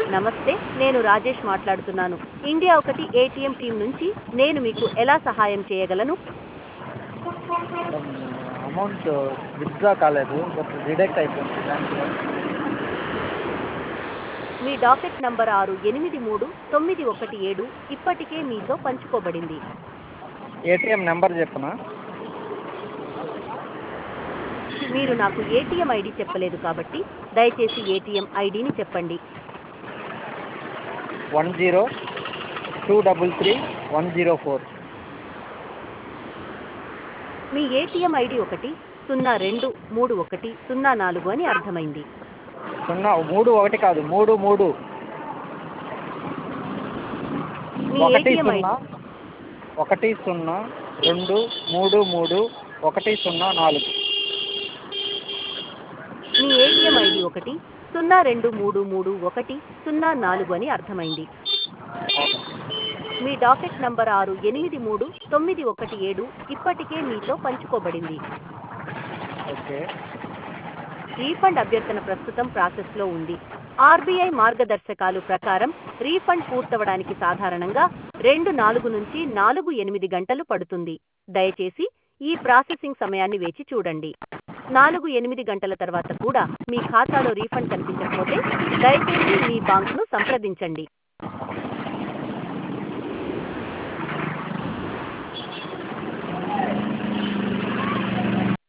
నమస్తే నేను రాజేష్ మాట్లాడుతున్నాను ఇండియా ఒకటి ఏటీఎం టీం నుంచి నేను మీకు ఎలా సహాయం చేయగలను మేడం అమౌంట్ విత్డ్రా కాలేదు బట్ డిడక్ట్ అయిపోయింది బ్యాంక్లో మీ డాకెట్ నంబర్ ఆరు ఎనిమిది మూడు తొమ్మిది ఒకటి ఏడు ఇప్పటికే మీతో పంచుకోబడింది ఏటీఎం నెంబర్ చెప్పనా మీరు నాకు ఏటీఎం ఐడి చెప్పలేదు కాబట్టి దయచేసి ఏటీఎం ఐడిని చెప్పండి one zero two double three one zero four మీ ఏటీఎం ఐడి ఒకటి సున్నా రెండు మూడు ఒకటి సున్నా నాలుగు అని అర్థమైంది సున్నా మూడు ఒకటి కాదు మూడు మూడు మీ ఒకటి ఏటీఎం ఐడి సున్నా ఒకటి సున్నా రెండు మూడు మూడు ఒకటి సున్నా నాలుగు మీ ఏటీఎం ఐడి ఒకటి సున్నా రెండు మూడు మూడు ఒకటి సున్నా నాలుగు అని అర్థమైంది మీ డాకెట్ నంబర్ ఆరు ఎనిమిది మూడు తొమ్మిది ఒకటి ఏడు ఇప్పటికే మీతో పంచుకోబడింది ఓకే రీఫండ్ అభ్యర్థన ప్రస్తుతం ప్రాసెస్లో ఉంది ఆర్బీఐ మార్గదర్శకాలు ప్రకారం రీఫండ్ పూర్తవడానికి సాధారణంగా రెండు నాలుగు నుంచి నాలుగు ఎనిమిది గంటలు పడుతుంది దయచేసి ఈ ప్రాసెసింగ్ సమయాన్ని వేచి చూడండి నాలుగు ఎనిమిది గంటల తర్వాత కూడా మీ ఖాతాలో రీఫండ్ కనిపించకపోతే దయచేసి మీ బాంక్ను సంప్రదించండి